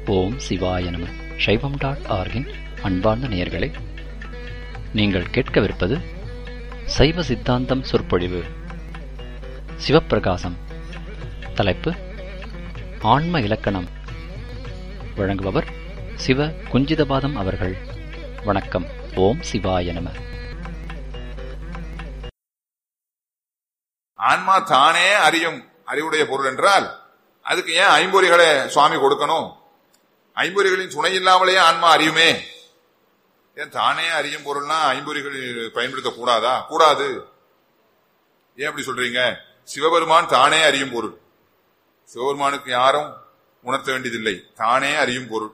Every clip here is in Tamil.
ஓம் சிவாய நம சைவம் டாட் ஆர்கின் அன்பார்ந்த நேயர்களே நீங்கள் கேட்கவிருப்பது சைவ சித்தாந்தம் சொற்பொழிவு சிவப்பிரகாசம் தலைப்பு ஆன்ம இலக்கணம் வழங்குபவர் சிவ குஞ்சிதபாதம் அவர்கள் வணக்கம் ஓம் சிவாய நம ஆன்மா தானே அறியும் அறிவுடைய பொருள் என்றால் அதுக்கு ஏன் ஐம்பொறிகளை சுவாமி கொடுக்கணும் ஐம்பொறிகளின் துணை இல்லாமலேயே ஆன்மா அறியுமே ஏன் தானே அறியும் பொருள்னா ஐம்பொறிகள் பயன்படுத்த கூடாதா கூடாது ஏன் அப்படி சொல்றீங்க சிவபெருமான் தானே அறியும் பொருள் சிவபெருமானுக்கு யாரும் உணர்த்த வேண்டியதில்லை தானே அறியும் பொருள்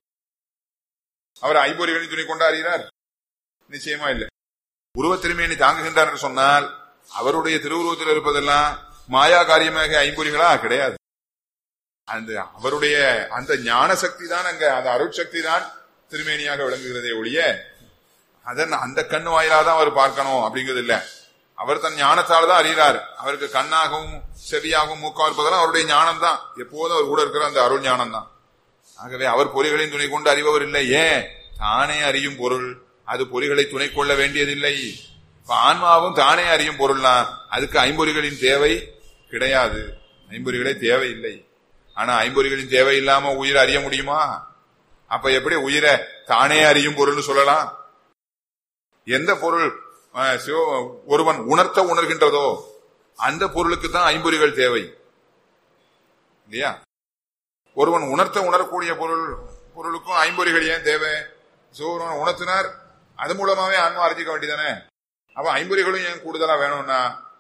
அவர் ஐம்பொறிகளின் துணை கொண்டு அறிகிறார் நிச்சயமா இல்லை உருவத்திருமையை தாங்குகின்றார் என்று சொன்னால் அவருடைய திருவுருவத்தில் இருப்பதெல்லாம் மாயா காரியமாக ஐம்பொறிகளா கிடையாது அந்த அவருடைய அந்த ஞான சக்தி தான் அங்க அந்த அருட்சக்தி தான் திருமேனியாக விளங்குகிறதே ஒழிய அதன் அந்த கண்ணு வாயிலாக தான் அவர் பார்க்கணும் அப்படிங்கிறது இல்ல அவர் தன் ஞானத்தால் தான் அறிகிறார் அவருக்கு கண்ணாகவும் செவியாகவும் மூக்காகவும் இருப்பதெல்லாம் அவருடைய ஞானம் தான் எப்போதும் அவர் கூட இருக்கிற அந்த அருள் ஞானம் தான் ஆகவே அவர் பொறிகளின் துணை கொண்டு அறிபவர் இல்லை ஏன் தானே அறியும் பொருள் அது பொறிகளை துணை கொள்ள வேண்டியதில்லை இப்ப ஆன்மாவும் தானே அறியும் பொருள்னா அதுக்கு ஐம்பொறிகளின் தேவை கிடையாது ஐம்பொறிகளே தேவையில்லை ஆனா ஐம்பொறிகளின் தேவை இல்லாம உயிரை அறிய முடியுமா அப்ப எப்படி உயிரை தானே அறியும் பொருள்னு சொல்லலாம் எந்த பொருள் அஹ், சிவ- ஒருவன் உணர்த்த உணர்கின்றதோ அந்த பொருளுக்கு தான் ஐம்பொறிகள் தேவை இல்லையா ஒருவன் உணர்த்த உணரக்கூடிய பொருள் பொருளுக்கும் ஐம்பொறிகள் ஏன் தேவை சிவபெருமான் உணர்த்தினார் அது மூலமாவே ஆன்மா அறிஞ்சிக்க வேண்டியதானே அப்ப ஐம்பொறிகளும் ஏன் கூடுதலா வேணும்னா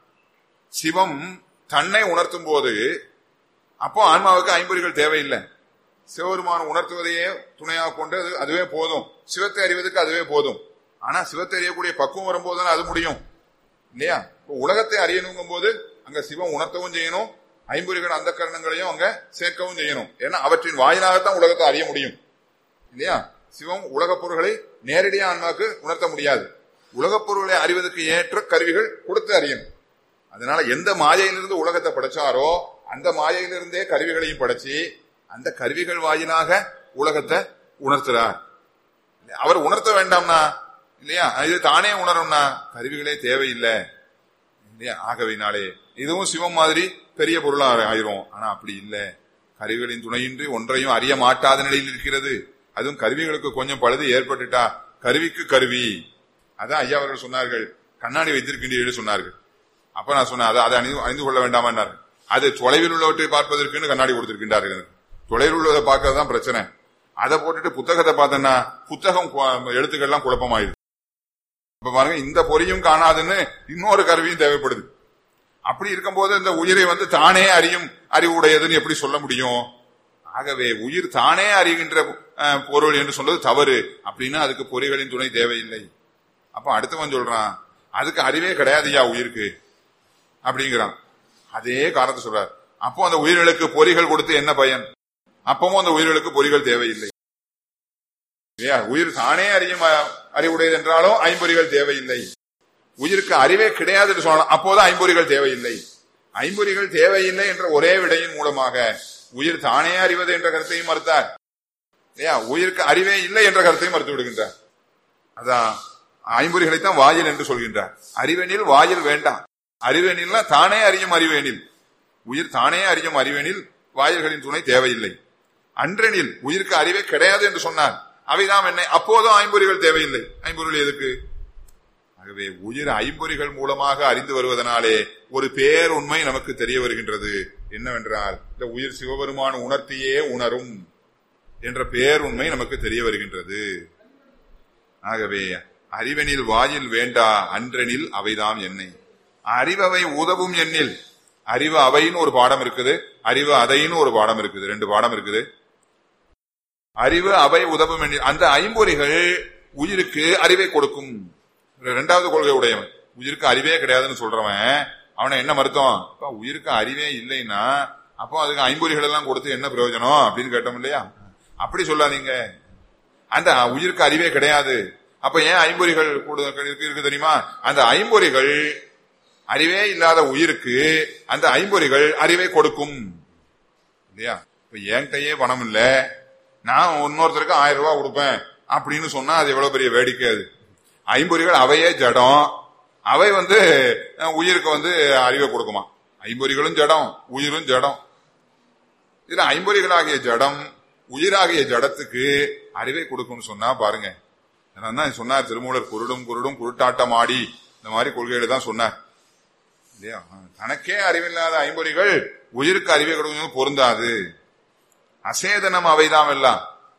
சிவம் தன்னை உணர்த்தும் போது அப்போ ஆன்மாவுக்கு ஐம்பொறிகள் தேவையில்லை சிவபெருமான் உணர்த்துவதையே துணையாக கொண்டு அது அதுவே போதும் சிவத்தை அறிவதற்கு அதுவே போதும் ஆனா சிவத்தை அறியக்கூடிய பக்குவம் வரும்போது தானே அது முடியும் இல்லையா இப்போ உலகத்தை அறியணுங்கும் போது அங்க சிவம் உணர்த்தவும் செய்யணும் ஐம்பொறிகள் அந்த கரணங்களையும் அங்க சேர்க்கவும் செய்யணும் ஏன்னா அவற்றின் வாயிலாகத்தான் உலகத்தை அறிய முடியும் இல்லையா சிவம் உலகப் பொருள்களை நேரடியாக ஆன்மாக்கு உணர்த்த முடியாது உலகப் பொருள்களை அறிவதற்கு ஏற்ற கருவிகள் கொடுத்து அறியணும் அதனால எந்த மாயையிலிருந்து உலகத்தை படைச்சாரோ அந்த மாயையிலிருந்தே கருவிகளையும் படைச்சு அந்த கருவிகள் வாயிலாக உலகத்தை உணர்த்துறார் அவர் உணர்த்த வேண்டாம்னா இல்லையா இது தானே உணரும்னா கருவிகளே தேவையில்லை இல்லையா ஆகவேனாலே இதுவும் சிவம் மாதிரி பெரிய பொருளா ஆயிரும் ஆனா அப்படி இல்ல கருவிகளின் துணையின்றி ஒன்றையும் அறிய மாட்டாத நிலையில் இருக்கிறது அதுவும் கருவிகளுக்கு கொஞ்சம் பழுது ஏற்பட்டுட்டா கருவிக்கு கருவி அதான் ஐயா அவர்கள் சொன்னார்கள் கண்ணாடி வைத்திருக்கின்றீர்கள் சொன்னார்கள் அப்ப நான் சொன்னேன் அதை அதை அணிந்து அணிந்து கொள்ள வேண்டாமா அது தொலைவில் உள்ளவற்றை பார்ப்பதற்குன்னு கண்ணாடி கொடுத்திருக்கின்றார்கள் எனக்கு. தொலைவில் உள்ளதை பார்க்கறது தான் பிரச்சனை அதை போட்டுட்டு புத்தகத்தை பார்த்தேன்னா புத்தகம் கு- எழுத்துக்கள்லாம் குழப்பமாயிடுது இப்ப பாருங்க இந்த பொறியும் காணாதுன்னு இன்னொரு கருவியும் தேவைப்படுது அப்படி இருக்கும்போது இந்த உயிரை வந்து தானே அறியும் அறிவுடையதுன்னு எப்படி சொல்ல முடியும் ஆகவே உயிர் தானே அறிகின்ற அஹ், பொருள் என்று சொல்றது தவறு அப்படின்னா அதுக்கு பொறிகளின் துணை தேவையில்லை அப்ப அடுத்தவன் சொல்றான் அதுக்கு அறிவே கிடையாதுயா உயிருக்கு அப்படிங்கிறான் அதே காரணத்தை சொல்றார் அப்போ அந்த உயிர்களுக்கு பொறிகள் கொடுத்து என்ன பயன் அப்பவும் அந்த உயிர்களுக்கு பொறிகள் தேவையில்லை இல்லையா உயிர் தானே அறியும் அஹ், அறிவுடையது என்றாலும் ஐம்பொறிகள் தேவையில்லை உயிருக்கு அறிவே கிடையாது என்று சொல்லலாம் அப்போது ஐம்பொறிகள் தேவையில்லை ஐம்பொறிகள் தேவையில்லை என்ற ஒரே விடையின் மூலமாக உயிர் தானே அறிவது என்ற கருத்தையும் மறுத்தார் இல்லையா உயிருக்கு அறிவே இல்லை என்ற கருத்தையும் மறுத்து விடுகின்றார் அதான் ஐம்பொறிகளைத்தான் வாயில் என்று சொல்கின்றார் அறிவெனில் வாயில் வேண்டாம் அறிவெனில்னா தானே அறியும் அறிவேனில் உயிர் தானே அறியும் அறிவெனில் வாயில்களின் துணை தேவையில்லை அன்றெனில் உயிருக்கு அறிவே கிடையாது என்று சொன்னார் அவைதாம் என்ன அப்போதும் ஐம்பொறிகள் தேவையில்லை ஐம்பொருள் எதுக்கு ஆகவே உயிர் ஐம்பொறிகள் மூலமாக அறிந்து வருவதனாலே ஒரு பேருண்மை நமக்கு தெரிய வருகின்றது என்னவென்றால் இந்த உயிர் சிவபெருமான் உணர்த்தியே உணரும் என்ற பேருண்மை நமக்கு தெரிய வருகின்றது ஆகவே அறிவெனில் வாயில் வேண்டா அன்றெனில் அவைதாம் என்னை அறிவவை உதவும் எண்ணில் அறிவு அவைன்னு ஒரு பாடம் இருக்குது அறிவு அதைன்னு ஒரு பாடம் இருக்குது ரெண்டு பாடம் இருக்குது அறிவு அவை உதவும் எண்ணில் அந்த ஐம்பொறிகள் உயிருக்கு அறிவை கொடுக்கும் இரண்டாவது கொள்கை உடையவன் உயிருக்கு அறிவே கிடையாதுன்னு சொல்றவன் அவனை என்ன மருத்துவம் அப்ப உயிருக்கு அறிவே இல்லைன்னா அப்போ அதுக்கு ஐம்பொறிகள் எல்லாம் கொடுத்து என்ன பிரயோஜனம் அப்படின்னு கேட்டோம் இல்லையா அப்படி சொல்லாதீங்க அந்த உயிருக்கு அறிவே கிடையாது அப்ப ஏன் ஐம்பொறிகள் கூடுதல் இருக்கு இருக்கு தெரியுமா அந்த ஐம்பொறிகள் அறிவே இல்லாத உயிருக்கு அந்த ஐம்பொறிகள் அறிவை கொடுக்கும் இல்லையா இப்ப என்கிட்டயே பணம் இல்ல நான் இன்னொருத்தருக்கு ஆயிரம் ரூபாய் கொடுப்பேன் அப்படின்னு சொன்னா அது எவ்வளவு பெரிய வேடிக்கை அது ஐம்பொறிகள் அவையே ஜடம் அவை வந்து அஹ், உயிருக்கு வந்து அறிவை கொடுக்குமா ஐம்பொறிகளும் ஜடம் உயிரும் ஜடம் இதுல ஐம்பொறிகளாகிய ஜடம் உயிராகிய ஜடத்துக்கு அறிவை கொடுக்கும்னு சொன்னா பாருங்க தான் சொன்னார் திருமூலர் குருடும் குருடும் குருட்டாட்டம் ஆடி இந்த மாதிரி கொள்கைகளை தான் சொன்னார் இல்லையா தனக்கே அறிவில்லாத ஐம்பொறிகள் உயிருக்கு அறிவை கொடுக்கணும் பொருந்தாது அசேதனம் அவைதாம் எல்லாம்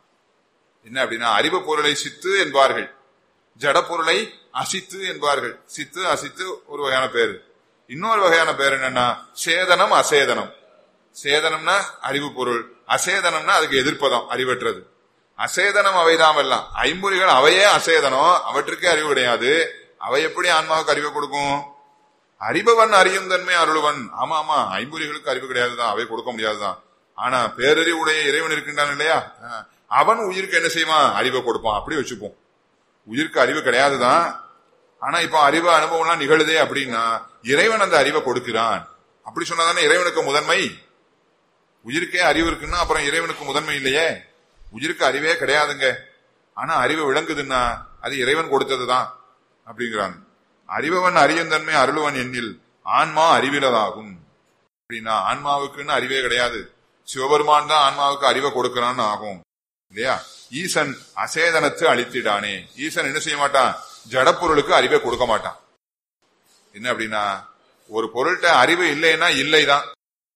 என்ன அப்படின்னா அறிவு பொருளை சித்து என்பார்கள் ஜட பொருளை அசித்து என்பார்கள் சித்து அசித்து ஒரு வகையான பேரு இன்னொரு வகையான பேர் என்னன்னா சேதனம் அசேதனம் சேதனம்னா அறிவு பொருள் அசேதனம்னா அதுக்கு எதிர்ப்பதம் அறிவற்றது அசேதனம் அவைதாம் எல்லாம் ஐம்பொறிகள் அவையே அசேதனம் அவற்றுக்கே அறிவு கிடையாது அவை எப்படி ஆன்மாவுக்கு அறிவை கொடுக்கும் அறிபவன் அறியும் தன்மை அருளுவன் ஆமா ஆமா ஐம்பொறிகளுக்கு அறிவு கிடையாதுதான் அவை கொடுக்க முடியாதுதான் ஆனா பேரறிவுடைய இறைவன் இருக்கின்றான் இல்லையா அஹ், அவன் உயிருக்கு என்ன செய்வான் அறிவை கொடுப்பான் அப்படி வச்சுப்போம் உயிருக்கு அறிவு கிடையாதுதான் ஆனா இப்ப அறிவு அனுபவம்லாம் நிகழுதே அப்படின்னா இறைவன் அந்த அறிவை கொடுக்கிறான் அப்படி சொன்னாதானே இறைவனுக்கு முதன்மை உயிருக்கே அறிவு இருக்குன்னா அப்புறம் இறைவனுக்கு முதன்மை இல்லையே உயிருக்கு அறிவே கிடையாதுங்க ஆனா அறிவு விளங்குதுன்னா அது இறைவன் கொடுத்ததுதான் அப்படிங்கிறாங்க அறிபவன் அறியந்தன்மை அருளுவன் எண்ணில் ஆன்மா அறிவிலதாகும் அப்படின்னா ஆன்மாவுக்குன்னு அறிவே கிடையாது சிவபெருமான் தான் ஆன்மாவுக்கு அறிவை கொடுக்கிறான்னு ஆகும் இல்லையா ஈசன் அசேதனத்து அழித்திடானே ஈசன் என்ன செய்ய மாட்டான் ஜடப்பொருளுக்கு அறிவை கொடுக்க மாட்டான் என்ன அப்படின்னா ஒரு பொருள்கிட்ட அறிவு இல்லைன்னா இல்லைதான்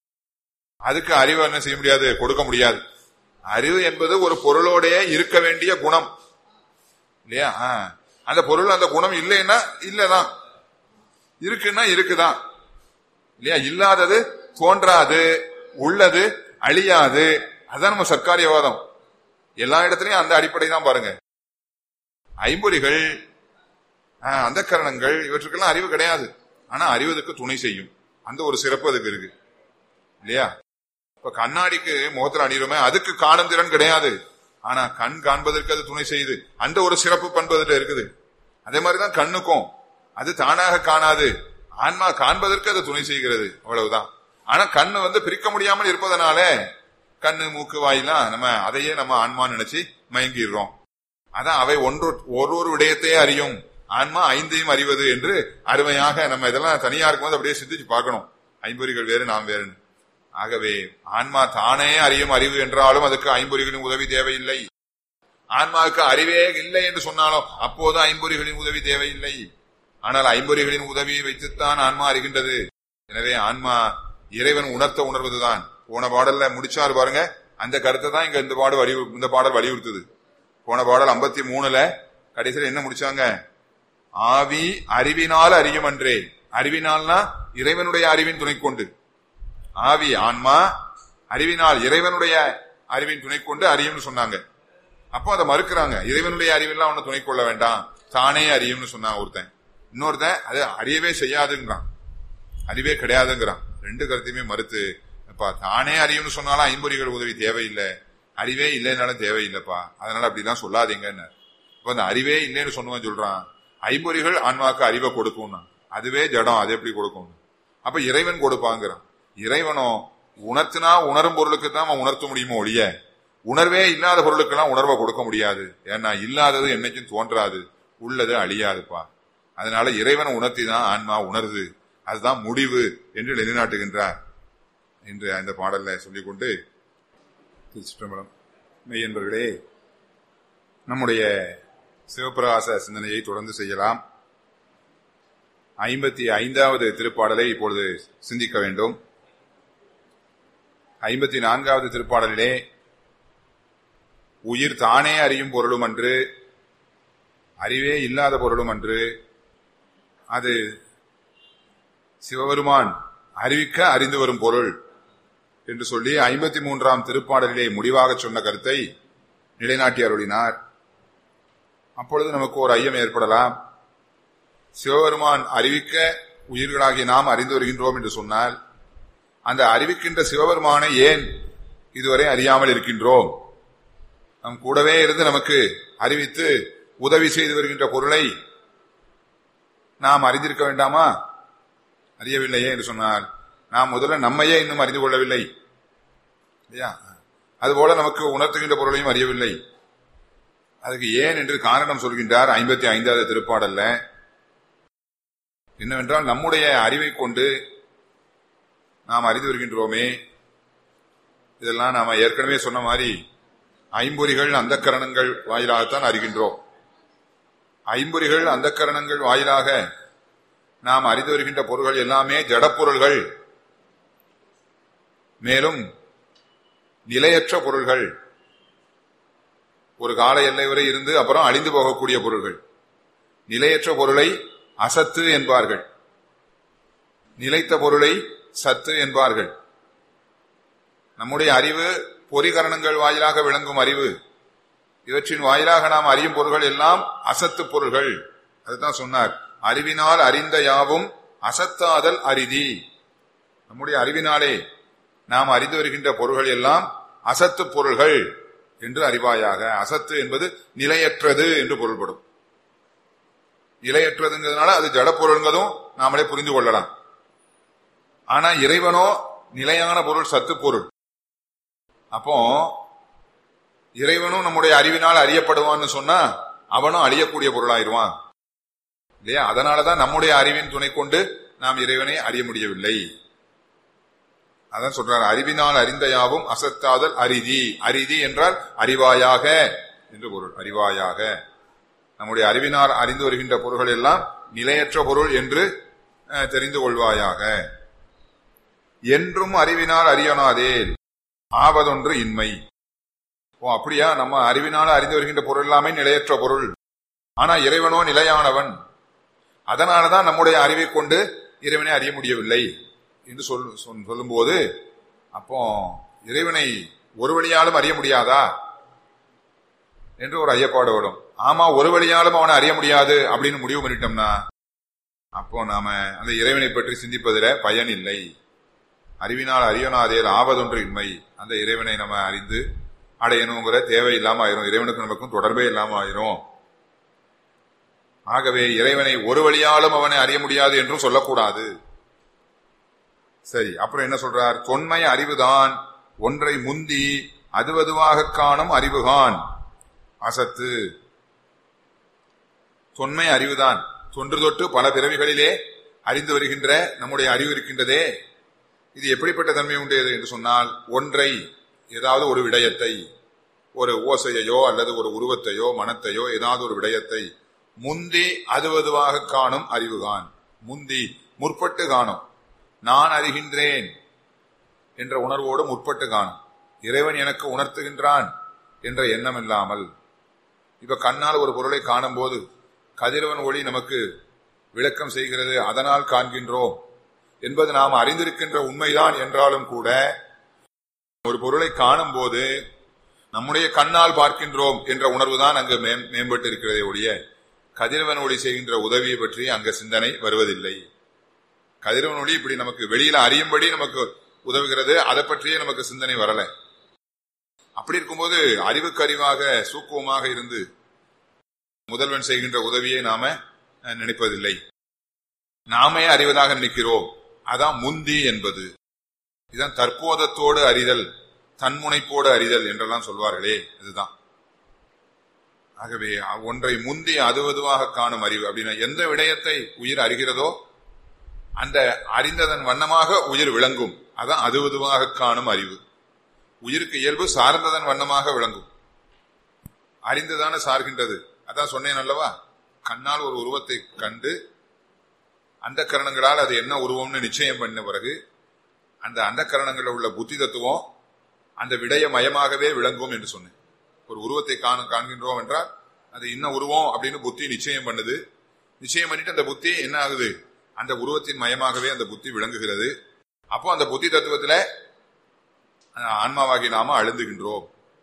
அதுக்கு அறிவு என்ன செய்ய முடியாது கொடுக்க முடியாது அறிவு என்பது ஒரு பொருளோடைய இருக்க வேண்டிய குணம் இல்லையா ஆ. அந்த பொருள் அந்த குணம் இல்லைன்னா இல்லதான் இருக்குன்னா இருக்குதான் இல்லையா இல்லாதது தோன்றாது உள்ளது அழியாது அதான் நம்ம சர்க்காரியவாதம் எல்லா இடத்துலயும் அந்த அடிப்படை தான் பாருங்க ஐம்பொறிகள் அந்த கரணங்கள் இவற்றுக்கெல்லாம் அறிவு கிடையாது ஆனா அறிவதற்கு துணை செய்யும் அந்த ஒரு சிறப்பு அதுக்கு இருக்கு இல்லையா இப்ப கண்ணாடிக்கு முகத்துல அணிகிறோமே அதுக்கு காணும் திறன் கிடையாது ஆனா கண் காண்பதற்கு அது துணை செய்யுது அந்த ஒரு சிறப்பு பண்பு அதுல இருக்குது அதே மாதிரிதான் கண்ணுக்கும் அது தானாக காணாது ஆன்மா காண்பதற்கு அது துணை செய்கிறது அவ்வளவுதான் ஆனா கண்ணு வந்து பிரிக்க முடியாமல் இருப்பதனால கண்ணு மூக்கு வாயெல்லாம் நம்ம அதையே நம்ம ஆன்மான்னு நினைச்சு மயங்கிடுறோம் அதான் அவை ஒன்று ஒரு ஒரு விடயத்தையே அறியும் ஆன்மா ஐந்தையும் அறிவது என்று அருமையாக நம்ம இதெல்லாம் தனியா இருக்கும்போது அப்படியே சிந்திச்சு பார்க்கணும் ஐம்பொறிகள் வேறு நாம் வேறுன்னு ஆகவே ஆன்மா தானே அறியும் அறிவு என்றாலும் அதுக்கு ஐம்பொறிகளின் உதவி தேவையில்லை ஆன்மாவுக்கு அறிவே இல்லை என்று சொன்னாலும் அப்போது ஐம்பொறிகளின் உதவி தேவையில்லை ஆனால் ஐம்பொறிகளின் உதவியை வைத்துத்தான் ஆன்மா அறிகின்றது எனவே ஆன்மா இறைவன் உணர்த்த உணர்வதுதான் போன பாடல்ல முடிச்சாரு பாருங்க அந்த கருத்தை தான் இங்க இந்த பாடு வலியு இந்த பாடல் வலியுறுத்துது போன பாடல் ஐம்பத்தி மூணுல கடைசியில் என்ன முடிச்சாங்க ஆவி அறிவினால் அறியும் அன்றே அறிவினால்னா இறைவனுடைய அறிவின் துணை கொண்டு ஆவி ஆன்மா அறிவினால் இறைவனுடைய அறிவின் துணை கொண்டு அறியும்னு சொன்னாங்க அப்போ அதை மறுக்கிறாங்க இறைவனுடைய அறிவெல்லாம் ஒண்ணு துணை கொள்ள வேண்டாம் தானே அறியும்னு சொன்னான் ஒருத்தன் இன்னொருத்தன் அது அறியவே செய்யாதுங்கிறான் அறிவே கிடையாதுங்கிறான் ரெண்டு கருத்தையுமே மறுத்து அப்பா தானே அறியும்னு சொன்னாலும் ஐம்பொறிகள் உதவி தேவையில்லை அறிவே இல்லைனாலும் தேவையில்லைப்பா அதனால அப்படிலாம் சொல்லாதீங்கன்னு இப்ப அந்த அறிவே இல்லைன்னு சொன்னவன் சொல்றான் ஐம்பொறிகள் ஆன்மாவுக்கு அறிவை கொடுக்கும்னா அதுவே ஜடம் அது எப்படி கொடுக்கும் அப்ப இறைவன் கொடுப்பாங்கிறான் இறைவனோ உணர்த்தினா உணரும் பொருளுக்கு தான் அவன் உணர்த்த முடியுமோ ஒழிய உணர்வே இல்லாத பொருளுக்கெல்லாம் உணர்வை கொடுக்க முடியாது ஏன்னா இல்லாதது என்னைக்கும் தோன்றாது உள்ளது அழியாதுப்பா அதனால இறைவனை உணர்த்தி தான் ஆன்மா உணருது அதுதான் முடிவு என்று நிலைநாட்டுகின்றார் என்று அந்த பாடல்ல சொல்லிக்கொண்டு திருச்சிற்றம்பலம் மெய்யன்பர்களே நம்முடைய சிவபிரகாச சிந்தனையை தொடர்ந்து செய்யலாம் ஐம்பத்தி ஐந்தாவது திருப்பாடலை இப்பொழுது சிந்திக்க வேண்டும் ஐம்பத்தி நான்காவது திருப்பாடலிலே உயிர் தானே அறியும் பொருளும் அன்று அறிவே இல்லாத பொருளும் அன்று அது சிவபெருமான் அறிவிக்க அறிந்து வரும் பொருள் என்று சொல்லி ஐம்பத்தி மூன்றாம் திருப்பாடலிலே முடிவாக சொன்ன கருத்தை நிலைநாட்டி அருளினார் அப்பொழுது நமக்கு ஒரு ஐயம் ஏற்படலாம் சிவபெருமான் அறிவிக்க உயிர்களாகிய நாம் அறிந்து வருகின்றோம் என்று சொன்னால் அந்த அறிவிக்கின்ற சிவபெருமானை ஏன் இதுவரை அறியாமல் இருக்கின்றோம் நம் கூடவே இருந்து நமக்கு அறிவித்து உதவி செய்து வருகின்ற பொருளை நாம் அறிந்திருக்க வேண்டாமா அறியவில்லையே என்று சொன்னால் நாம் முதல்ல நம்மையே இன்னும் அறிந்து கொள்ளவில்லை இல்லையா அதுபோல நமக்கு உணர்த்துகின்ற பொருளையும் அறியவில்லை அதுக்கு ஏன் என்று காரணம் சொல்கின்றார் ஐம்பத்தி ஐந்தாவது திருப்பாடல்ல என்னவென்றால் நம்முடைய அறிவை கொண்டு நாம் அறிந்து வருகின்றோமே இதெல்லாம் நாம ஏற்கனவே சொன்ன மாதிரி ஐம்பொறிகள் அந்த கரணங்கள் வாயிலாகத்தான் அறிகின்றோம் ஐம்பொறிகள் அந்த கரணங்கள் வாயிலாக நாம் அறிந்து வருகின்ற பொருள்கள் எல்லாமே ஜடப்பொருள்கள் மேலும் நிலையற்ற பொருள்கள் ஒரு கால எல்லை வரை இருந்து அப்புறம் அழிந்து போகக்கூடிய பொருள்கள் நிலையற்ற பொருளை அசத்து என்பார்கள் நிலைத்த பொருளை சத்து என்பார்கள் நம்முடைய அறிவு பொறிகரணங்கள் வாயிலாக விளங்கும் அறிவு இவற்றின் வாயிலாக நாம் அறியும் பொருள்கள் எல்லாம் அசத்து பொருள்கள் அதுதான் சொன்னார் அறிவினால் அறிந்த யாவும் அசத்தாதல் அரிதி நம்முடைய அறிவினாலே நாம் அறிந்து வருகின்ற பொருள்கள் எல்லாம் அசத்து பொருள்கள் என்று அறிவாயாக அசத்து என்பது நிலையற்றது என்று பொருள்படும் நிலையற்றதுங்கிறதுனால அது ஜட பொருள்ங்கிறதும் நாமளே புரிந்து கொள்ளலாம் ஆனா இறைவனோ நிலையான பொருள் சத்து பொருள் அப்போ இறைவனும் நம்முடைய அறிவினால் அறியப்படுவான்னு சொன்னா அவனும் அழியக்கூடிய பொருளாயிருவான் இல்லையா அதனாலதான் நம்முடைய அறிவின் துணை கொண்டு நாம் இறைவனை அறிய முடியவில்லை அதான் சொல்றார் அறிவினால் அறிந்த யாவும் அசத்தாதல் அரிதி அரிதி என்றால் அறிவாயாக என்று பொருள் அறிவாயாக நம்முடைய அறிவினால் அறிந்து வருகின்ற பொருள்கள் எல்லாம் நிலையற்ற பொருள் என்று அஹ், தெரிந்து கொள்வாயாக என்றும் அறிவினால் அறியனாதே ஆவதொன்று இன்மை ஓ அப்படியா நம்ம அறிவினால் அறிந்து வருகின்ற பொருள் எல்லாமே நிலையற்ற பொருள் ஆனா இறைவனோ நிலையானவன் அதனாலதான் நம்முடைய அறிவை கொண்டு இறைவனை அறிய முடியவில்லை என்று சொல் சொல்- சொல்லும்போது அப்போ இறைவனை ஒரு வழியாலும் அறிய முடியாதா என்று ஒரு ஐயப்பாடு வரும் ஆமா ஒரு வழியாலும் அவனை அறிய முடியாது அப்படின்னு முடிவு பண்ணிட்டோம்னா அப்போ நாம அந்த இறைவனை பற்றி சிந்திப்பதில பயன் இல்லை அறிவினால் அறியனாதேல் ஆவதொன்று இன்மை அந்த இறைவனை நம்ம அறிந்து அடையணுங்கிற தேவை இல்லாம ஆயிரும் இறைவனுக்கு நமக்கும் தொடர்பே இல்லாம ஆயிரும் ஆகவே இறைவனை ஒரு வழியாலும் அவனை அறிய முடியாது என்றும் சொல்லக்கூடாது சரி அப்புறம் என்ன சொல்றார் தொன்மை அறிவுதான் ஒன்றை முந்தி அதுவதுவாக காணும் அறிவுகான் அசத்து தொன்மை அறிவுதான் தொன்று தொட்டு பல பிறவிகளிலே அறிந்து வருகின்ற நம்முடைய அறிவு இருக்கின்றதே இது எப்படிப்பட்ட தன்மை உடையது என்று சொன்னால் ஒன்றை ஏதாவது ஒரு விடயத்தை ஒரு ஓசையையோ அல்லது ஒரு உருவத்தையோ மனத்தையோ ஏதாவது ஒரு விடயத்தை முந்தி அதுவதுவாக காணும் அறிவுகான் முந்தி முற்பட்டு காணும் நான் அறிகின்றேன் என்ற உணர்வோடு முற்பட்டு காணும் இறைவன் எனக்கு உணர்த்துகின்றான் என்ற எண்ணம் இல்லாமல் இப்ப கண்ணால் ஒரு பொருளை காணும்போது கதிரவன் ஒளி நமக்கு விளக்கம் செய்கிறது அதனால் காண்கின்றோம் என்பது நாம் அறிந்திருக்கின்ற உண்மைதான் என்றாலும் கூட ஒரு பொருளை காணும் போது நம்முடைய கண்ணால் பார்க்கின்றோம் என்ற உணர்வுதான் அங்கு மேம்- மேம்பட்டு இருக்கிறதே ஒழிய கதிரவன் ஒளி செய்கின்ற உதவியை பற்றி அங்க சிந்தனை வருவதில்லை கதிரவன் ஒளி இப்படி நமக்கு வெளியில அறியும்படி நமக்கு உதவுகிறது அதை பற்றியே நமக்கு சிந்தனை வரல அப்படி இருக்கும்போது அறிவுக்கு அறிவாக சூக்குவமாக இருந்து முதல்வன் செய்கின்ற உதவியை நாம அஹ், நினைப்பதில்லை நாமே அறிவதாக நினைக்கிறோம் அதான் முந்தி என்பது இதுதான் தற்போதத்தோடு அறிதல் தன்முனைப்போடு அறிதல் என்றெல்லாம் சொல்வார்களே இதுதான் ஆகவே அ- ஒன்றை முந்தி அதுவதுவாக காணும் அறிவு அப்படின்னா எந்த விடயத்தை உயிர் அறிகிறதோ அந்த அறிந்ததன் வண்ணமாக உயிர் விளங்கும் அதான் அதுவதுவாக காணும் அறிவு உயிருக்கு இயல்பு சார்ந்ததன் வண்ணமாக விளங்கும் அறிந்துதானே சார்கின்றது அதான் சொன்னேன் அல்லவா கண்ணால் ஒரு உருவத்தை கண்டு அந்த கரணங்களால் அது என்ன உருவம்னு நிச்சயம் பண்ண பிறகு அந்த அந்த கரணங்களில் உள்ள புத்தி தத்துவம் அந்த விடய மயமாகவே விளங்கும் என்று சொன்னேன் ஒரு உருவத்தை காண காண்கின்றோம் என்றால் அது என்ன உருவம் அப்படின்னு புத்தி நிச்சயம் பண்ணுது நிச்சயம் பண்ணிட்டு அந்த புத்தி என்ன ஆகுது அந்த உருவத்தின் மயமாகவே அந்த புத்தி விளங்குகிறது அப்போ அந்த புத்தி தத்துவத்துல அஹ், ஆன்மாவாகி நாம அழுந்துகின்றோம்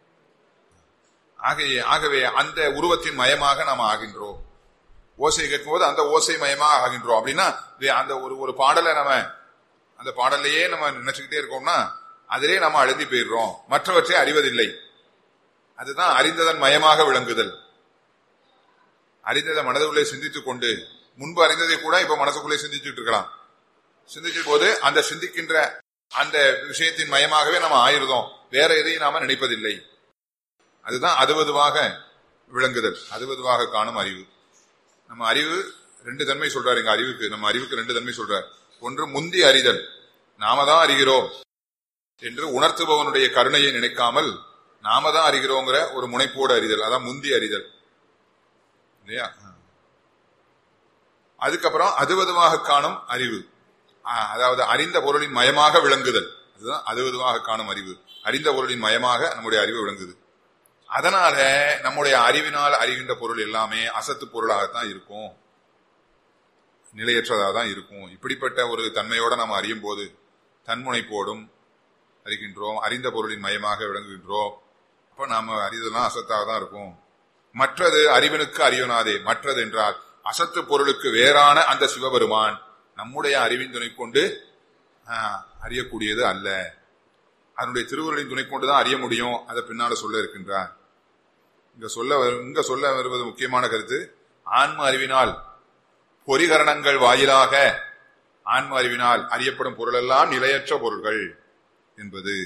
ஆகவே ஆகவே அந்த உருவத்தின் மயமாக நாம ஆகின்றோம் ஓசை கேட்கும்போது அந்த ஓசை மயமாக ஆகின்றோம் அப்படின்னா வே- அந்த ஒரு ஒரு பாடலை நம்ம அந்த பாடலையே நம்ம நினைச்சுக்கிட்டே இருக்கோம்னா அதிலே நம்ம அழுந்தி போயிடுறோம் மற்றவற்றை அறிவதில்லை அதுதான் அறிந்ததன் மயமாக விளங்குதல் அறிந்ததை மனதுள்ளே சிந்தித்துக் கொண்டு முன்பு அறிந்ததை கூட இப்ப மனசுக்குள்ளே சிந்திச்சுட்டு இருக்கலாம் சிந்திக்கும் போது அந்த சிந்திக்கின்ற அந்த விஷயத்தின் மயமாகவே நம்ம ஆயிருந்தோம் வேற எதையும் நாம நினைப்பதில்லை அதுதான் அதுவதுவாக விளங்குதல் அதுவதுவாக காணும் அறிவு நம்ம அறிவு ரெண்டு தன்மை சொல்றாரு எங்க அறிவுக்கு நம்ம அறிவுக்கு ரெண்டு தன்மை சொல்றார் ஒன்று முந்தி அறிதல் நாம தான் அறிகிறோம் என்று உணர்த்துபவனுடைய கருணையை நினைக்காமல் நாம தான் அறிகிறோங்கிற ஒரு முனைப்போடு அறிதல் அதான் முந்தி அறிதல் இல்லையா அதுக்கப்புறம் அதுவதுவாக காணும் அறிவு ஆஹ், அதாவது அறிந்த பொருளின் மயமாக விளங்குதல் அதுதான் அதுவதுவாக காணும் அறிவு அறிந்த பொருளின் மயமாக நம்முடைய அறிவு விளங்குது அதனால நம்முடைய அறிவினால் அறிகின்ற பொருள் எல்லாமே அசத்து பொருளாகத்தான் இருக்கும் நிலையற்றதாக தான் இருக்கும் இப்படிப்பட்ட ஒரு தன்மையோட நாம் அறியும் போது தன்முனைப்போடும் அறிகின்றோம் அறிந்த பொருளின் மயமாக விளங்குகின்றோம் அப்ப நாம அறிதெல்லாம் அசத்தாக தான் இருக்கும் மற்றது அறிவனுக்கு அறிவனாதே மற்றது என்றால் அசத்து பொருளுக்கு வேறான அந்த சிவபெருமான் நம்முடைய அறிவின் துணை கொண்டு ஆஹ், அறியக்கூடியது அல்ல அதனுடைய திருவுருளின் துணை கொண்டுதான் அறிய முடியும் அதை பின்னால சொல்ல இருக்கின்றார் இங்க சொல்ல வரு- இங்க சொல்ல வருவது முக்கியமான கருத்து ஆன்ம அறிவினால் பொறிகரணங்கள் வாயிலாக ஆன்ம அறிவினால் அறியப்படும் பொருளெல்லாம் நிலையற்ற பொருள்கள் என்பது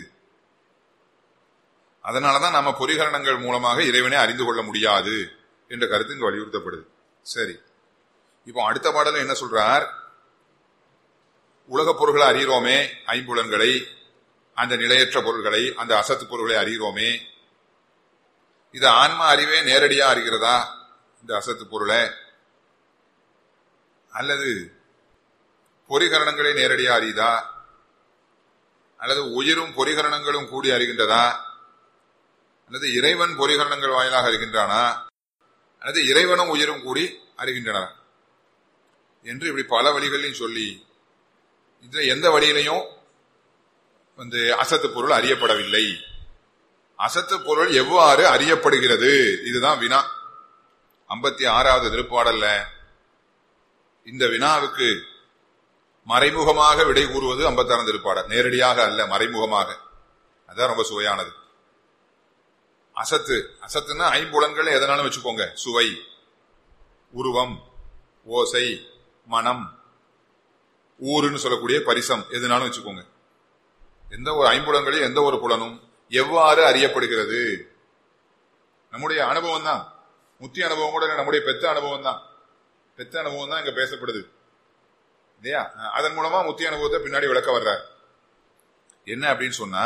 அதனாலதான் நம்ம பொறிகரணங்கள் மூலமாக இறைவனை அறிந்து கொள்ள முடியாது என்ற கருத்து இங்கு வலியுறுத்தப்படுது சரி இப்போ அடுத்த பாடல என்ன சொல்றார் உலகப் பொருள்களை அறிகிறோமே ஐம்புலன்களை அந்த நிலையற்ற பொருள்களை அந்த அசத்து பொருள்களை அறிகிறோமே இது ஆன்ம அறிவே நேரடியா அறிகிறதா இந்த அசத்து பொருளை அல்லது பொறிகரணங்களே நேரடியா அறியுதா அல்லது உயிரும் பொறிகரணங்களும் கூடி அறிகின்றதா அல்லது இறைவன் பொறிகரணங்கள் வாயிலாக அறிகின்றானா அல்லது இறைவனும் உயிரும் கூடி அறிகின்றன என்று இப்படி பல வழிகளிலும் சொல்லி இதுல எந்த வழியிலையும் வந்து அசத்து பொருள் அறியப்படவில்லை அசத்து பொருள் எவ்வாறு அறியப்படுகிறது இதுதான் வினா ஐம்பத்தி ஆறாவது திருப்பாடல்ல இந்த வினாவுக்கு மறைமுகமாக விடை கூறுவது ஐம்பத்தாறாம் திருப்பாடல் நேரடியாக அல்ல மறைமுகமாக அதான் ரொம்ப சுவையானது அசத்து அசத்துன்னா ஐம்புலன்கள் எதனாலும் வச்சுக்கோங்க சுவை உருவம் ஓசை மனம் ஊருன்னு சொல்லக்கூடிய பரிசம் எதுனாலும் வச்சுக்கோங்க எந்த ஒரு ஐம்புலன்களில் எந்த ஒரு புலனும் எவ்வாறு அறியப்படுகிறது நம்முடைய அனுபவம் தான் முத்தி அனுபவம் கூட இல்ல, நம்முடைய பெத்த அனுபவம் தான் பெத்த அனுபவம் தான் இங்க பேசப்படுது இல்லையா அஹ் அதன் மூலமா முத்தி அனுபவத்தை பின்னாடி விளக்க வர்றார் என்ன அப்படின்னு சொன்னா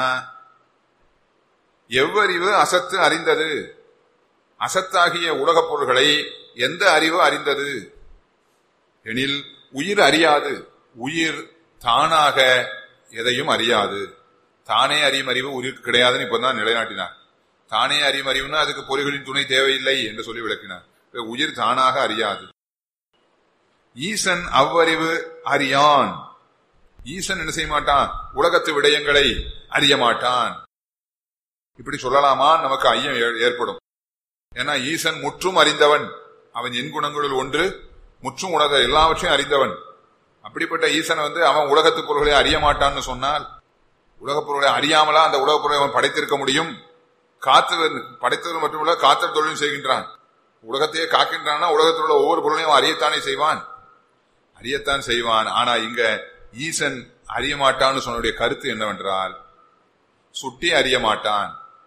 எவ்வறிவு அசத்து அறிந்தது அசத்தாகிய உலகப் பொருள்களை எந்த அறிவு அறிந்தது எனில் உயிர் அறியாது உயிர் தானாக எதையும் அறியாது தானே அறியும் அறிவு உயிருக்கு கிடையாதுன்னு இப்பதான் நிலைநாட்டினார் தானே அறியும் அறிவுன்னா அதுக்கு பொறிகளின் துணை தேவையில்லை என்று சொல்லி விளக்கினார் உயிர் தானாக அறியாது ஈசன் அவ்வறிவு அறியான் ஈசன் என்ன செய்ய மாட்டான் உலகத்து விடயங்களை அறிய மாட்டான் இப்படி சொல்லலாமா நமக்கு ஐயம் ஏ- ஏற்படும் ஏன்னா ஈசன் முற்றும் அறிந்தவன் அவன் என் குணங்களுள் ஒன்று முற்றும் உணர்ந்த எல்லாவற்றையும் அறிந்தவன் அப்படிப்பட்ட ஈசன் வந்து அவன் உலகத்து பொருள்களை அறிய மாட்டான்னு சொன்னால் உலகப் பொருளை அறியாமலா அந்த உலகப் பொருளை அவன் படைத்திருக்க முடியும் காத்து படைத்தது மட்டுமல்ல காத்தல் தொழிலும் செய்கின்றான் உலகத்தையே காக்கின்றான்னா உலகத்தில் உள்ள ஒவ்வொரு பொருளையும் அவன் அறியத்தானே செய்வான் அறியத்தான் செய்வான் ஆனா இங்க ஈசன் அறிய மாட்டான்னு சொன்னுடைய கருத்து என்னவென்றால் சுட்டி அறிய மாட்டான்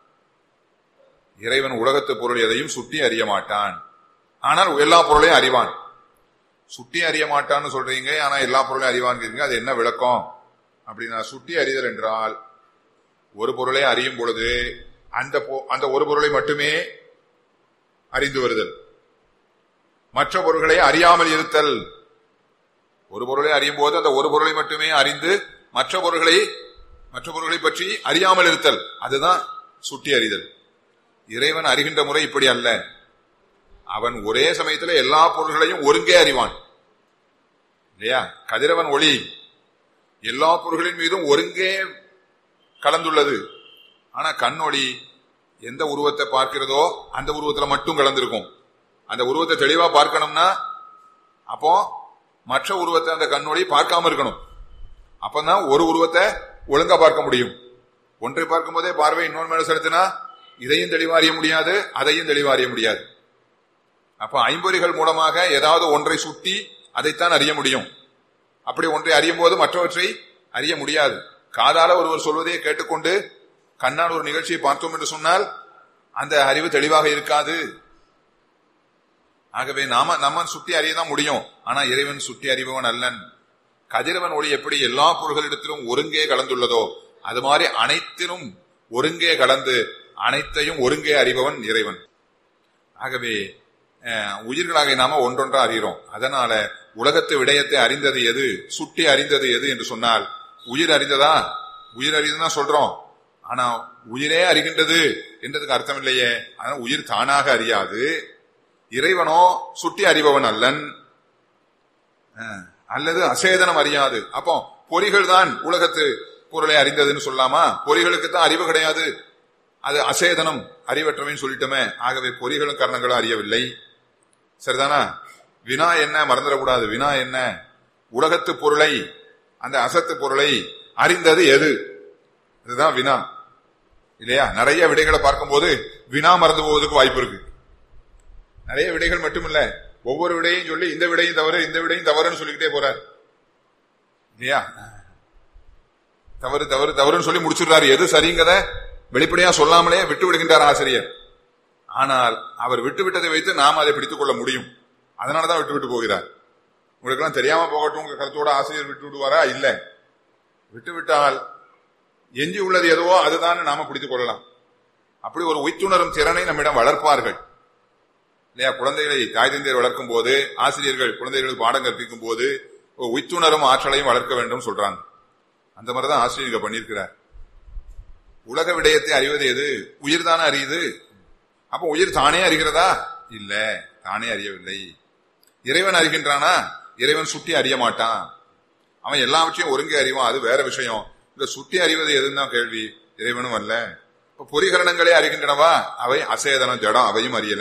இறைவன் உலகத்து பொருள் எதையும் சுட்டி அறிய மாட்டான் ஆனால் எல்லா பொருளையும் அறிவான் சுட்டி அறிய மாட்டான்னு சொல்றீங்க ஆனா எல்லா பொருளையும் அறிவான்ங்கிறீங்க அது என்ன விளக்கம் அப்படின்னா சுட்டி அறிதல் என்றால் ஒரு பொருளை அறியும் பொழுது அந்த பொ- அந்த ஒரு பொருளை மட்டுமே அறிந்து வருதல் மற்ற பொருள்களை அறியாமல் இருத்தல் ஒரு பொருளை அறியும் போது அந்த ஒரு பொருளை மட்டுமே அறிந்து மற்ற பொருள்களை மற்ற பொருள்களை பற்றி அறியாமல் இருத்தல் அதுதான் சுட்டி அறிதல் இறைவன் அறிகின்ற முறை இப்படி அல்ல அவன் ஒரே சமயத்தில் எல்லா பொருள்களையும் ஒருங்கே அறிவான் இல்லையா கதிரவன் ஒளி எல்லா பொருள்களின் மீதும் ஒருங்கே கலந்துள்ளது ஆனா கண்ணொளி எந்த உருவத்தை பார்க்கிறதோ அந்த உருவத்துல மட்டும் கலந்திருக்கும் அந்த உருவத்தை தெளிவா பார்க்கணும்னா அப்போ மற்ற உருவத்தை அந்த கண்ணொளி பார்க்காம இருக்கணும் அப்பதான் ஒரு உருவத்தை ஒழுங்கா பார்க்க முடியும் ஒன்றை பார்க்கும் போதே பார்வை இன்னொன்று மேல செலுத்தினா இதையும் தெளிவா அறிய முடியாது அதையும் தெளிவா அறிய முடியாது அப்ப ஐம்பொறிகள் மூலமாக ஏதாவது ஒன்றை சுட்டி அதைத்தான் அறிய முடியும் அப்படி ஒன்றை அறியும் போது மற்றவற்றை அறிய முடியாது காதால ஒருவர் சொல்வதையே கேட்டுக்கொண்டு கண்ணால் ஒரு நிகழ்ச்சியை பார்த்தோம் என்று சொன்னால் அந்த அறிவு தெளிவாக இருக்காது ஆகவே நாம நம்ம சுட்டி அறியதான் முடியும் ஆனா இறைவன் சுட்டி அறிபவன் அல்லன் கதிரவன் ஒளி எப்படி எல்லா பொருள்களிடத்திலும் ஒருங்கே கலந்துள்ளதோ அது மாதிரி அனைத்திலும் ஒருங்கே கலந்து அனைத்தையும் ஒருங்கே அறிபவன் இறைவன் ஆகவே அஹ், உயிர்களாக நாம ஒன்றொன்றா அறிகிறோம் அதனால உலகத்து விடயத்தை அறிந்தது எது சுட்டி அறிந்தது எது என்று சொன்னால் உயிர் அறிந்ததா உயிர் அறிந்ததுதான் சொல்றோம் ஆனா உயிரே அறிகின்றது என்றதுக்கு அர்த்தம் இல்லையே ஆனா உயிர் தானாக அறியாது இறைவனோ சுட்டி அறிபவன் அல்லன் அஹ், அல்லது அசேதனம் அறியாது அப்போ பொறிகள் தான் உலகத்து பொருளை அறிந்ததுன்னு சொல்லாமா பொறிகளுக்கு தான் அறிவு கிடையாது அது அசேதனம் அறிவற்றவைன்னு சொல்லிட்டோமே ஆகவே பொறிகளும் கரணங்களும் அறியவில்லை சரிதானா வினா என்ன மறந்துடக்கூடாது வினா என்ன உலகத்து பொருளை அந்த அசத்து பொருளை அறிந்தது எது இதுதான் வினா இல்லையா நிறைய விடைகளை பார்க்கும்போது வினா மறந்து போவதுக்கு வாய்ப்பு இருக்கு நிறைய விடைகள் மட்டுமில்ல ஒவ்வொரு விடையும் சொல்லி இந்த விடையும் தவறு இந்த விடையும் தவறுன்னு சொல்லிக்கிட்டே போறார் இல்லையா தவறு தவறு தவறுன்னு சொல்லி முடிச்சிடுறாரு எது சரிங்கத வெளிப்படையா சொல்லாமலே விட்டு விடுகின்றார் ஆசிரியர் ஆனால் அவர் விட்டு விட்டதை வைத்து நாம் அதை பிடித்துக் கொள்ள முடியும் அதனாலதான் விட்டு விட்டு போகிறார் உங்களுக்கெல்லாம் தெரியாம போகட்டும் உங்க கருத்தோட ஆசிரியர் விட்டு விடுவாரா இல்ல விட்டு விட்டால் எஞ்சி உள்ளது எதுவோ அதுதான் நாம பிடித்துக் கொள்ளலாம் அப்படி ஒரு உய்த்துணரும் திறனை நம்மிடம் வளர்ப்பார்கள் இல்லையா குழந்தைகளை தாய் தந்தையர் வளர்க்கும் போது ஆசிரியர்கள் குழந்தைகளுக்கு பாடம் கற்பிக்கும் போது ஒரு உய்த்துணரும் ஆற்றலையும் வளர்க்க வேண்டும் சொல்றாங்க அந்த மாதிரிதான் ஆசிரியர்கள் பண்ணியிருக்கிறார் உலக விடயத்தை அறிவது எது உயிர் தானே அறியுது அப்ப உயிர் தானே அறிகிறதா இல்ல தானே அறியவில்லை இறைவன் அறிகின்றானா இறைவன் சுட்டி அறிய மாட்டான் அவன் எல்லாவற்றையும் ஒருங்கே அறிவான் அது வேற விஷயம் இந்த சுட்டி அறிவது எதுன்னு தான் கேள்வி இறைவனும் அல்ல இப்ப பொறிகரணங்களே அறிகின்றனவா அவை அசேதனம் ஜடம் அவையும் அறியல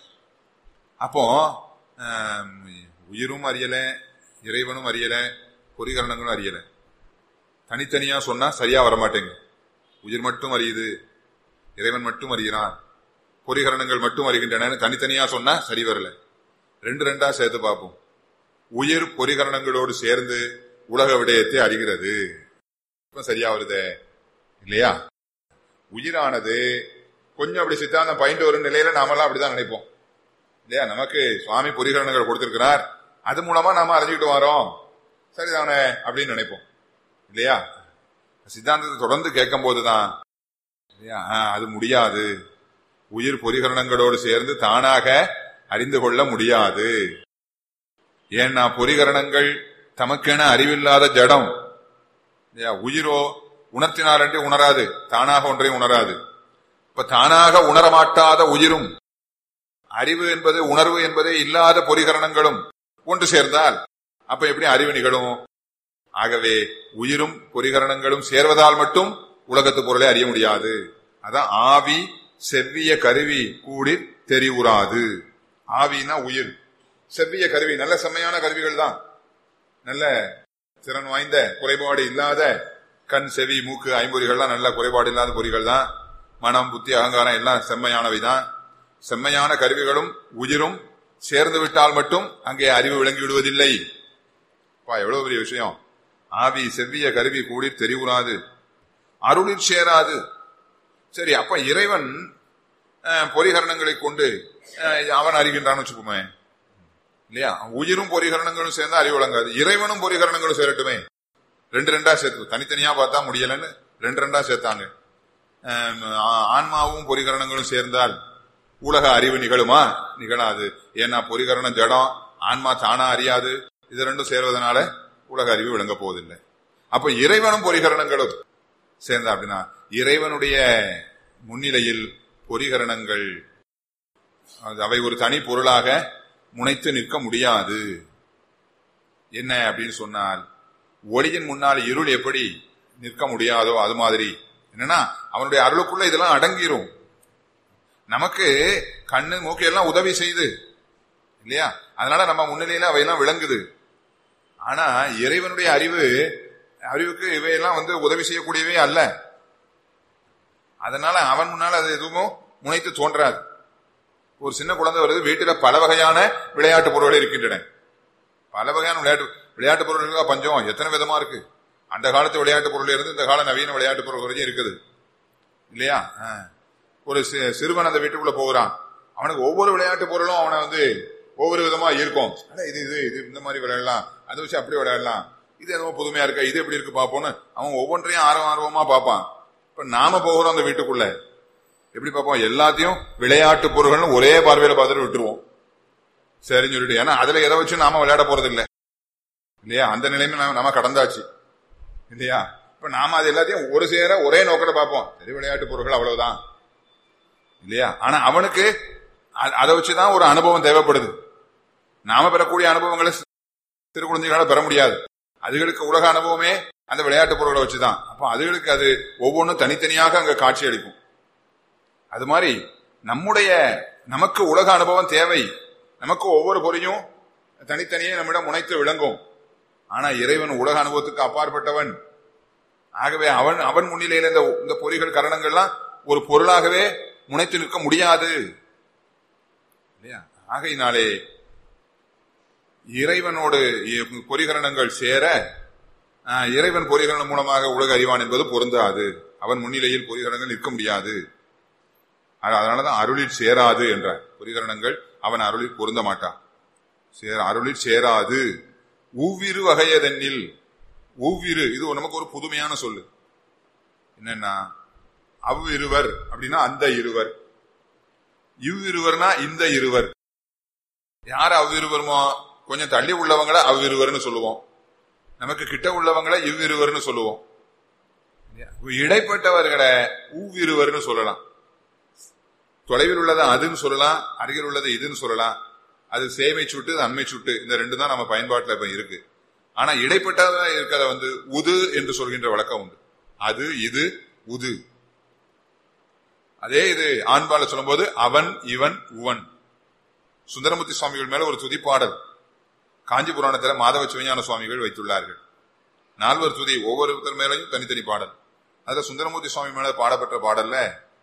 அப்போ ஆம், உயிரும் அறியல இறைவனும் அறியல பொறிகரணங்களும் அறியல தனித்தனியா சொன்னா சரியா வரமாட்டேங்க உயிர் மட்டும் அறியுது இறைவன் மட்டும் அறிகிறான் பொறிகரணங்கள் மட்டும் அறிகின்றன தனித்தனியா சொன்னா சரி வரல ரெண்டு ரெண்டா சேர்த்து பார்ப்போம் உயிர் பொறிகரணங்களோடு சேர்ந்து உலக விடயத்தை அறிகிறது இப்ப சரியா வருதே இல்லையா உயிரானது கொஞ்சம் அப்படி சித்தாந்தம் பயின்று வரும் நிலையில நாமெல்லாம் அப்படிதான் நினைப்போம் இல்லையா நமக்கு சுவாமி பொறிகரணங்கள் கொடுத்திருக்கிறார் அது மூலமா நாம அறிஞ்சுக்கிட்டு வரோம் சரிதானே அப்படின்னு நினைப்போம் இல்லையா சித்தாந்தத்தை தொடர்ந்து கேட்கும் போதுதான் இல்லையா ஆ, அது முடியாது உயிர் பொறிகரணங்களோடு சேர்ந்து தானாக அறிந்து கொள்ள முடியாது ஏன்னா பொறிகரணங்கள் தமக்கென அறிவில்லாத ஜடம் இல்லையா உயிரோ உணர்த்தினாரன்றி உணராது தானாக ஒன்றையும் உணராது இப்ப தானாக உணரமாட்டாத உயிரும் அறிவு என்பது உணர்வு என்பதே இல்லாத பொறிகரணங்களும் ஒன்று சேர்ந்தால் அப்ப எப்படி அறிவு நிகழும் ஆகவே உயிரும் பொறிகரணங்களும் சேர்வதால் மட்டும் உலகத்து பொருளை அறிய முடியாது அதான் ஆவி செவ்விய கருவி கூடி தெரிவுறாது ஆவினா உயிர் செவ்விய கருவி நல்ல செம்மையான கருவிகள் தான் நல்ல திறன் வாய்ந்த குறைபாடு இல்லாத கண் செவி மூக்கு ஐம்பொறிகள்லாம் நல்ல குறைபாடு இல்லாத பொறிகள் தான் மனம் புத்தி அகங்காரம் எல்லாம் செம்மையானவை தான் செம்மையான கருவிகளும் உயிரும் சேர்ந்து விட்டால் மட்டும் அங்கே அறிவு விளங்கி விடுவதில்லை பா எவ்வளவு பெரிய விஷயம் ஆவி செவ்விய கருவி கூடி தெரிவுறாது அருளில் சேராது சரி அப்ப இறைவன் அஹ், பொறிகரணங்களை கொண்டு அஹ், அவன் அறிகின்றான்னு வச்சுக்கோமே இல்லையா உயிரும் பொறிகரணங்களும் சேர்ந்து அறிவு விளங்காது இறைவனும் பொறிகரணங்களும் சேரட்டுமே ரெண்டு ரெண்டா சேர்த்து தனித்தனியா பார்த்தா முடியலன்னு ரெண்டு ரெண்டா சேர்த்தாங்க அஹ், ஆ- ஆன்மாவும் பொறிகரணங்களும் சேர்ந்தால் உலக அறிவு நிகழுமா நிகழாது ஏன்னா பொறிகரணம் ஜடம் ஆன்மா தானா அறியாது இது ரெண்டும் சேர்வதனால உலக அறிவு விளங்க போவதில்லை அப்ப இறைவனும் பொறிகரணங்களும் சேர்ந்தா அப்படின்னா இறைவனுடைய முன்னிலையில் பொறிகரணங்கள் அது அவை ஒரு தனி பொருளாக முனைத்து நிற்க முடியாது என்ன அப்படின்னு சொன்னால் ஒளியின் முன்னால் இருள் எப்படி நிற்க முடியாதோ அது மாதிரி என்னன்னா அவனுடைய அருளுக்குள்ள இதெல்லாம் அடங்கிரும் நமக்கு கண்ணு மூக்கு எல்லாம் உதவி செய்து இல்லையா அதனால நம்ம முன்னிலையில அவையெல்லாம் விளங்குது ஆனா இறைவனுடைய அறிவு அறிவுக்கு இவையெல்லாம் வந்து உதவி செய்யக்கூடியவே அல்ல அதனால அவன் முன்னால் அது எதுவும் முனைத்து தோன்றாது ஒரு சின்ன குழந்தை வருது வீட்டுல பல வகையான விளையாட்டு பொருட்கள் இருக்கின்றன பல வகையான விளையாட்டு விளையாட்டு பொருட்களுக்கு பஞ்சம் எத்தனை விதமா இருக்கு அந்த காலத்து விளையாட்டு பொருள் இருந்து இந்த கால நவீன விளையாட்டு பொருள் வரைக்கும் இருக்குது இல்லையா ஆ. ஒரு சி- சிறுவன் அந்த வீட்டுக்குள்ள போகிறான் அவனுக்கு ஒவ்வொரு விளையாட்டு பொருளும் அவனை வந்து ஒவ்வொரு விதமா இருக்கும் அட, இது இது இது இந்த மாதிரி விளையாடலாம் அதை வச்சு அப்படி விளையாடலாம் இது என்னமோ புதுமையா இருக்கா இது எப்படி இருக்கு பாப்போம்னு அவன் ஒவ்வொன்றையும் ஆர்வம் ஆர்வமா பார்ப்பான் இப்ப நாம போகிறோம் அந்த வீட்டுக்குள்ள எப்படி பார்ப்போம் எல்லாத்தையும் விளையாட்டு பொருள்கள்னு ஒரே பார்வையில பார்த்துட்டு விட்டுருவோம் சரின்னு சொல்லிட்டு ஏன்னா அதுல எதை வச்சு நாம விளையாட போறது இல்ல இல்லையா அந்த நிலைமை நாம நம்ம கடந்தாச்சு இல்லையா இப்ப நாம அது எல்லாத்தையும் ஒரு சேர ஒரே நோக்கில பார்ப்போம் சரி விளையாட்டு பொருட்கள் அவ்வளவுதான் இல்லையா ஆனா அவனுக்கு அ- அதை வச்சுதான் ஒரு அனுபவம் தேவைப்படுது நாம பெறக்கூடிய அனுபவங்களை சி- சிறு குழந்தைகளால பெற முடியாது அதுகளுக்கு உலக அனுபவமே அந்த விளையாட்டு பொருட்களை வச்சுதான் அப்ப அதுகளுக்கு அது ஒவ்வொன்றும் தனித்தனியாக அங்க காட்சி அளிக்கும் அது மாதிரி நம்முடைய நமக்கு உலக அனுபவம் தேவை நமக்கு ஒவ்வொரு பொறியும் தனித்தனியே நம்மிடம் முனைத்து விளங்கும் ஆனா இறைவன் உலக அனுபவத்துக்கு அப்பாற்பட்டவன் ஆகவே அவன் அவன் முன்னிலையில இந்த இந்த பொறிகள் கரணங்கள்லாம் ஒரு பொருளாகவே முனைத்து நிற்க முடியாது இல்லையா ஆகையினாலே இறைவனோடு இ- பொறிகரணங்கள் சேர ஆஹ், இறைவன் பொறிகரணம் மூலமாக உலக அறிவான் என்பது பொருந்தாது அவன் முன்னிலையில் பொறிகரணங்கள் நிற்க முடியாது அ- அதனாலதான் அருளில் சேராது என்ற பொறிகரணங்கள் அவன் அருளில் பொருந்த மாட்டான் சேர அருளில் சேராது ஊவிரு வகையதென்னில் ஊவிரு இது நமக்கு ஒரு புதுமையான சொல்லு என்னன்னா அவ்விருவர் அப்படின்னா அந்த இருவர் இவ்விருவர்னா இந்த இருவர் யார் அவ்விருவருமோ கொஞ்சம் தள்ளி உள்ளவங்கள அவ்விருவர்னு சொல்லுவோம் நமக்கு கிட்ட உள்ளவங்கள இவ்விருவர்னு சொல்லுவோம் இடைப்பட்டவர்களை ஊவிருவர்னு சொல்லலாம் தொலைவில் உள்ளதை அதுன்னு சொல்லலாம் அருகில் உள்ளது இதுன்னு சொல்லலாம் அது சேமை சுட்டு இது அண்மை சுட்டு இந்த ரெண்டு தான் நம்ம பயன்பாட்டில் இப்ப இருக்கு ஆனா இடைப்பட்டதா இருக்கிறத வந்து உது என்று சொல்கின்ற வழக்கம் உண்டு அது இது உது அதே இது ஆண்பால சொல்லும்போது அவன் இவன் உவன் சுந்தரமூர்த்தி சுவாமிகள் மேல ஒரு துதிப்பாடல் காஞ்சி புராணத்துல மாதவ சிவஞான சுவாமிகள் வைத்துள்ளார்கள் நால்வர் துதி ஒவ்வொருத்தர் மேலையும் தனித்தனி பாடல் அதுல சுந்தரமூர்த்தி சுவாமி மேல பாடப்பட்ட பாடல்ல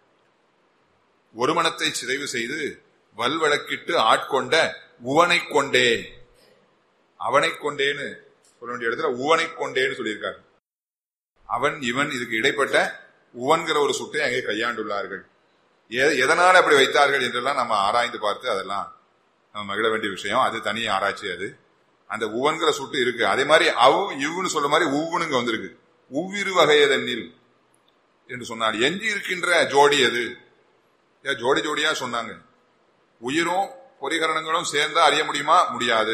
ஒரு மனத்தை சிதைவு செய்து வல்வழக்கிட்டு ஆட்கொண்ட உவனை கொண்டே அவனை கொண்டேன்னு சொல்ல வேண்டிய இடத்துல உவனை கொண்டேன்னு சொல்லியிருக்காரு அவன் இவன் இதுக்கு இடைப்பட்ட உவன்கிற ஒரு சுட்டை அங்கே கையாண்டுள்ளார்கள் எ- எதனால் அப்படி வைத்தார்கள் என்றெல்லாம் நம்ம ஆராய்ந்து பார்த்து அதெல்லாம் நம்ம மகிழ வேண்டிய விஷயம் அது தனி ஆராய்ச்சி அது அந்த உவன்கிற சுட்டு இருக்கு அதே மாதிரி அவ் இவ்னு சொல்ற மாதிரி உவ்வுனுங்க வந்திருக்கு உவ்விரு வகையதென்னில் என்று சொன்னார் எஞ்சி இருக்கின்ற ஜோடி எது ஏன் ஜோடி ஜோடியா சொன்னாங்க உயிரும் பொறிகரணங்களும் சேர்ந்தா அறிய முடியுமா முடியாது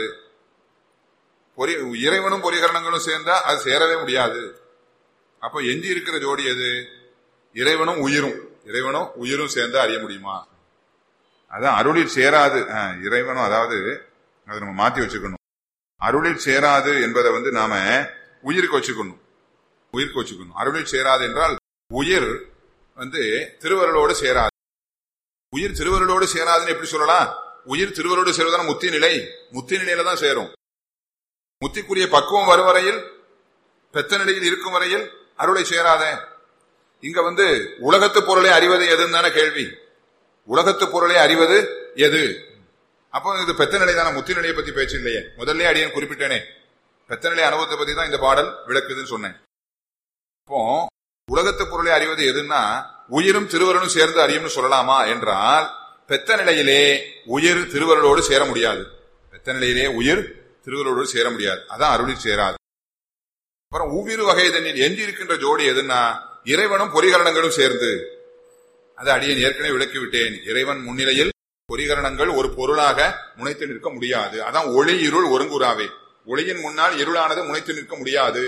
பொறி இறைவனும் பொறிகரணங்களும் சேர்ந்தா அது சேரவே முடியாது அப்ப எஞ்சி இருக்கிற ஜோடி எது இறைவனும் உயிரும் இறைவனும் உயிரும் சேர்ந்தா அறிய முடியுமா அதான் அருளில் சேராது அஹ், இறைவனும் அதாவது அதை நம்ம மாத்தி வச்சுக்கணும் அருளில் சேராது என்பதை வந்து நாம உயிருக்கு வச்சுக்கணும் உயிருக்கு வச்சுக்கணும் அருளில் சேராது என்றால் உயிர் வந்து திருவருளோடு சேராது உயிர் திருவருளோடு சேராதுன்னு எப்படி சொல்லலாம் உயிர் திருவருளோடு சேருவதான முத்தி நிலை முத்தி நிலையில தான் சேரும் முத்திக்குரிய பக்குவம் வரும் வரையில் பெத்த நிலையில் இருக்கும் வரையில் அருளை சேராத இங்க வந்து உலகத்து பொருளை அறிவது எதுன்னு தானே கேள்வி உலகத்து பொருளை அறிவது எது அப்போ இது பெத்த நிலை தானே முத்தி நிலையை பத்தி பேச்சு இல்லையே முதல்ல அடியேன் குறிப்பிட்டேனே பெத்த நிலை அனுபவத்தை பத்தி தான் இந்த பாடல் விளக்குதுன்னு சொன்னேன் இப்போ உலகத்து பொருளை அறிவது எதுன்னா உயிரும் திருவருளும் சேர்ந்து அறியும்னு சொல்லலாமா என்றால் பெத்த நிலையிலே உயிர் திருவருளோடு சேர முடியாது பெத்த நிலையிலே உயிர் திருவருளோடு சேர முடியாது அதான் அருளில் சேராது அப்புறம் உவ்விரு வகை தண்ணீர் எஞ்சி இருக்கின்ற ஜோடி எதுன்னா இறைவனும் பொறிகரணங்களும் சேர்ந்து அதை அடியேன் ஏற்கனவே விளக்கி விட்டேன் இறைவன் முன்னிலையில் பொறிகரணங்கள் ஒரு பொருளாக முனைத்து நிற்க முடியாது அதான் ஒளி இருள் ஒருங்குறாவே ஒளியின் முன்னால் இருளானது முனைத்து நிற்க முடியாது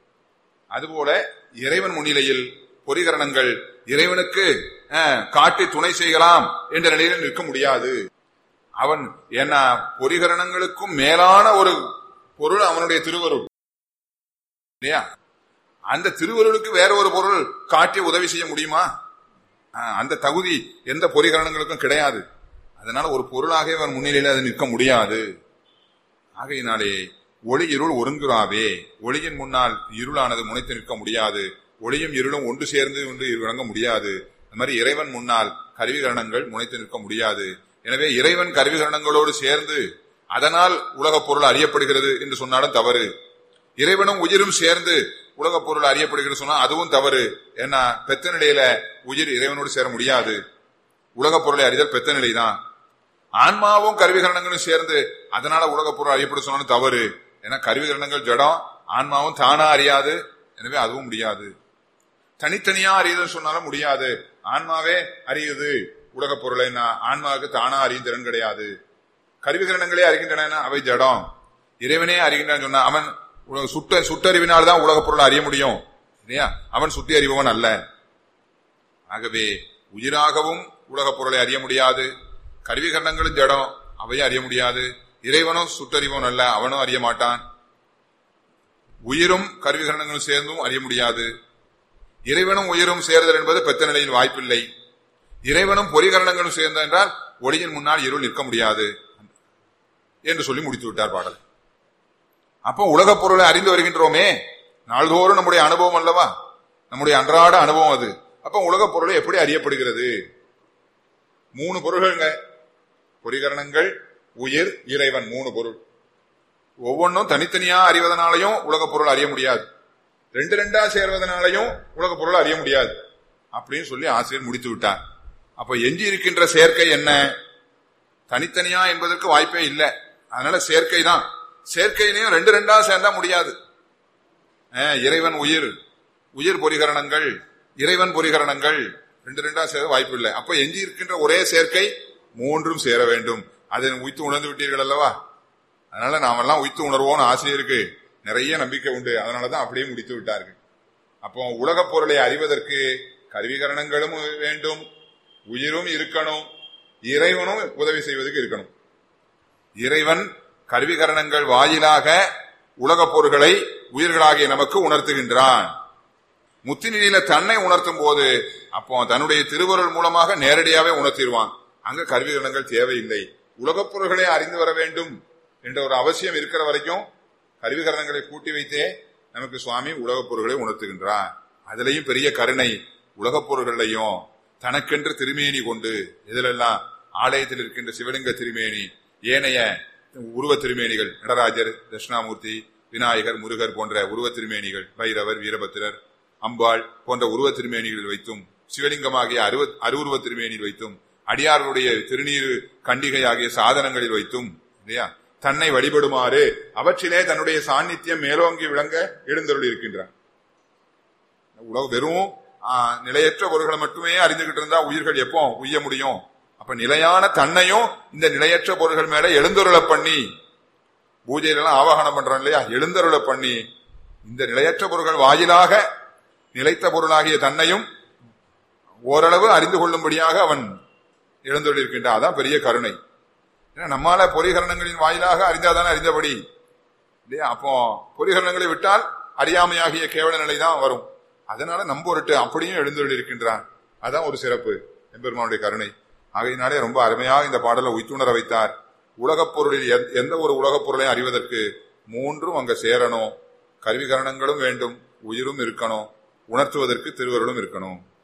அதுபோல இறைவன் முன்னிலையில் பொறிகரணங்கள் இறைவனுக்கு அஹ், காட்டி துணை செய்யலாம் என்ற நிலையில் நிற்க முடியாது அவன் ஏன்னா பொறிகரணங்களுக்கும் மேலான ஒரு பொருள் அவனுடைய திருவருள் இல்லையா அந்த திருவருளுக்கு வேற ஒரு பொருள் காட்டி உதவி செய்ய முடியுமா அஹ், அந்த தகுதி எந்த பொறிகரணங்களுக்கும் கிடையாது அதனால ஒரு பொருளாக அவன் முன்னிலையில் அது நிற்க முடியாது ஆகையினாலே ஒளி இருள் ஒருங்குறாவே ஒளியின் முன்னால் இருளானது முனைத்து நிற்க முடியாது ஒளியும் இருளும் ஒன்று சேர்ந்து ஒன்று விளங்க முடியாது அது மாதிரி இறைவன் முன்னால் கருவிகரணங்கள் முனைத்து நிற்க முடியாது எனவே இறைவன் கருவிகரணங்களோடு சேர்ந்து அதனால் உலகப் பொருள் அறியப்படுகிறது என்று சொன்னாலும் தவறு இறைவனும் உயிரும் சேர்ந்து உலகப் பொருள் அறியப்படுகிறது சொன்னா அதுவும் தவறு ஏன்னா பெத்த நிலையில உயிர் இறைவனோடு சேர முடியாது உலகப் பொருளை அறிதல் பெத்த நிலைதான் ஆன்மாவும் கருவிகரணங்களும் சேர்ந்து அதனால உலகப் பொருள் அறியப்படும் சொன்னாலும் தவறு ஏன்னா கருவிகரணங்கள் ஜடம் ஆன்மாவும் தானா அறியாது எனவே அதுவும் முடியாது தனித்தனியா அறியுதுன்னு சொன்னாலும் முடியாது ஆன்மாவே அறியுது உலகப் பொருளை ஆன்மாவுக்கு தானா அறியும் திறன் கிடையாது கருவிகரணங்களே அறிகின்றன அவை ஜடம் இறைவனே அறிகின்றான் சொன்னா அவன் உலக- சுட்ட சுட்டறிவினால் தான் உலகப் பொருளை அறிய முடியும் இல்லையா அவன் சுட்டி அறிபவன் அல்ல ஆகவே உயிராகவும் உலகப் பொருளை அறிய முடியாது கருவிகரணங்களும் ஜடம் அவையும் அறிய முடியாது இறைவனும் சுட்டறிபவன் அல்ல அவனும் அறிய மாட்டான் உயிரும் கருவிகரணங்களும் சேர்ந்தும் அறிய முடியாது இறைவனும் உயிரும் சேருதல் என்பது பெத்த நிலையில் வாய்ப்பில்லை இறைவனும் பொறிகரணங்களும் சேர்ந்த என்றால் ஒளியின் முன்னால் இருள் நிற்க முடியாது என்று சொல்லி முடித்து விட்டார் பாடல் அப்போ உலகப் பொருளை அறிந்து வருகின்றோமே நாள்தோறும் நம்முடைய அனுபவம் அல்லவா நம்முடைய அன்றாட அனுபவம் அது அப்ப உலகப் பொருளை எப்படி அறியப்படுகிறது மூணு பொருள்கள்ங்க பொறிகரணங்கள் உயிர் இறைவன் மூணு பொருள் ஒவ்வொன்றும் தனித்தனியா அறிவதனாலையும் உலகப் பொருள் அறிய முடியாது ரெண்டு ரெண்டா சேர்வதனாலையும் உலகப் பொருள் அறிய முடியாது அப்படின்னு சொல்லி ஆசிரியர் முடித்து விட்டார் அப்ப எஞ்சி இருக்கின்ற சேர்க்கை என்ன தனித்தனியா என்பதற்கு வாய்ப்பே இல்லை அதனால சேர்க்கை தான் சேர்க்கையிலையும் ரெண்டு ரெண்டா சேர்ந்தா முடியாது அஹ், இறைவன் உயிர் உயிர் பொறிகரணங்கள் இறைவன் பொறிகரணங்கள் ரெண்டு ரெண்டா சேர வாய்ப்பு இல்லை அப்ப எஞ்சி இருக்கின்ற ஒரே சேர்க்கை மூன்றும் சேர வேண்டும் அதை உய்த்து உணர்ந்து விட்டீர்கள் அல்லவா அதனால நாமெல்லாம் உய்த்து உணர்வோம்னு ஆசிரியருக்கு நிறைய நம்பிக்கை உண்டு அதனாலதான் அப்படியே முடித்து விட்டார்கள் அப்போ உலகப் பொருளை அறிவதற்கு கருவிகரணங்களும் வேண்டும் உயிரும் இருக்கணும் இறைவனும் உதவி செய்வதற்கு இருக்கணும் இறைவன் கருவிகரணங்கள் வாயிலாக உலகப் பொருள்களை உயிர்களாகிய நமக்கு உணர்த்துகின்றான் முத்தி நிலையில தன்னை உணர்த்தும் போது அப்போ தன்னுடைய திருவருள் மூலமாக நேரடியாவே உணர்த்திடுவான் அங்க கருவிகரணங்கள் தேவையில்லை உலகப் பொருள்களை அறிந்து வர வேண்டும் என்ற ஒரு அவசியம் இருக்கிற வரைக்கும் கருவிகரணங்களை கூட்டி வைத்தே நமக்கு சுவாமி உலகப் பொருள்களை உணர்த்துகின்றார் அதுலயும் பெரிய கருணை உலகப் பொருள்களையும் தனக்கென்று திருமேனி கொண்டு இதிலெல்லாம் ஆலயத்தில் இருக்கின்ற சிவலிங்க திருமேனி ஏனைய உருவ திருமேனிகள் நடராஜர் தட்சிணாமூர்த்தி விநாயகர் முருகர் போன்ற உருவ திருமேனிகள் பைரவர் வீரபத்திரர் அம்பாள் போன்ற உருவ திருமேனிகளில் வைத்தும் சிவலிங்கமாகிய அருவ அருவுருவ திருமேனியில் வைத்தும் அடியார்களுடைய திருநீர் கண்டிகை ஆகிய சாதனங்களில் வைத்தும் இல்லையா தன்னை வழிபடுமாறு அவற்றிலே தன்னுடைய சாநித்தியம் மேலோங்கி விளங்க எழுந்தருள் இருக்கின்றார் உலக வெறும் ஆ, நிலையற்ற பொருள்களை மட்டுமே அறிந்துகிட்டு இருந்தா உயிர்கள் எப்போ உய்ய முடியும் அப்ப நிலையான தன்னையும் இந்த நிலையற்ற பொருள்கள் மேல எழுந்தருளை பண்ணி பூஜையில ஆவாகனம் பண்றான் இல்லையா எழுந்தருளை பண்ணி இந்த நிலையற்ற பொருள்கள் வாயிலாக நிலைத்த பொருளாகிய தன்னையும் ஓரளவு அறிந்து கொள்ளும்படியாக அவன் எழுந்தருளிருக்கின்றான் அதான் பெரிய கருணை ஏன்னா நம்மால பொறிகரணங்களின் வாயிலாக அறிந்தாதானே அறிந்தபடி இல்லையா அப்போ பொறிகரணங்களை விட்டால் அறியாமையாகிய கேவல நிலை தான் வரும் அதனால நம்பொருட்டு அப்படியும் எழுந்தருள் இருக்கின்றான் அதான் ஒரு சிறப்பு எம்பெருமானுடைய கருணை ஆகையினாலே ரொம்ப அருமையாக இந்த பாடலை உய்த்துணர வைத்தார் உலகப் பொருளில் எந்த- எந்த ஒரு உலகப் பொருளையும் அறிவதற்கு மூன்றும் அங்க சேரணும் கருவிகரணங்களும் வேண்டும் உயிரும் இருக்கணும் உணர்த்துவதற்கு திருவருளும் இருக்கணும்